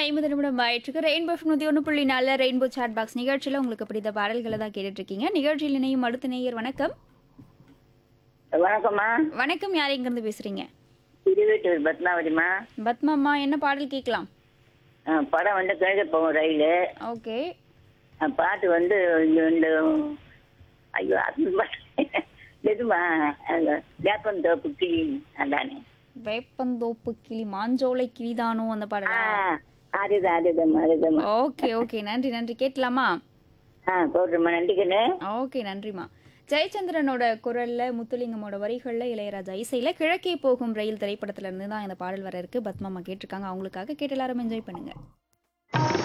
ஐம்பது நிமிடம் ஆயிட்டுருக்கு ரெயின்போ நூற்றி ஒன்று புள்ளி நாலு ரெயின்போ சாட் பாக்ஸ் நிகழ்ச்சியில் உங்களுக்கு பிடித்த பாடல்களை தான் கேட்டுட்டு இருக்கீங்க நிகழ்ச்சியில் இணையும் அடுத்த நேயர் வணக்கம் வணக்கம்மா வணக்கம் யார் எங்கேருந்து பேசுறீங்க திருவேட்டூர் பத்மாவதிம்மா பத்மாம்மா என்ன பாடல் கேட்கலாம் ஆ, படம் வந்து கிழக்கு போகும் ரயிலு ஓகே ஆ, பாட்டு வந்து இந்த- இந்த ஐயோ அது பாட்டு எதுமா வேப்பந்தோப்பு கிளி அதானே வேப்பந்தோப்பு கிளி மாஞ்சோலை கிளிதானோ அந்த ஆ பாடலா அதுதான் அதுதாம்மா அதுதாம்மா ஓகே ஓகே நன்றி நன்றி கேட்கலாமா ஆ போடுறேம்மா நன்றிக்கண்ணு ஓகே நன்றிம்மா ஜெயச்சந்திரனோட குரல்ல முத்துலிங்கமோட வரிகள்ல இளையராஜா இசையில கிழக்கே போகும் ரயில் திரைப்படத்துல இருந்து தான் இந்த பாடல் வர இருக்கு பத்மாமா கேட்டிருக்காங்க அவங்களுக்காக கேட்டு எல்லாரும் என்ஜாய் பண்ணுங்க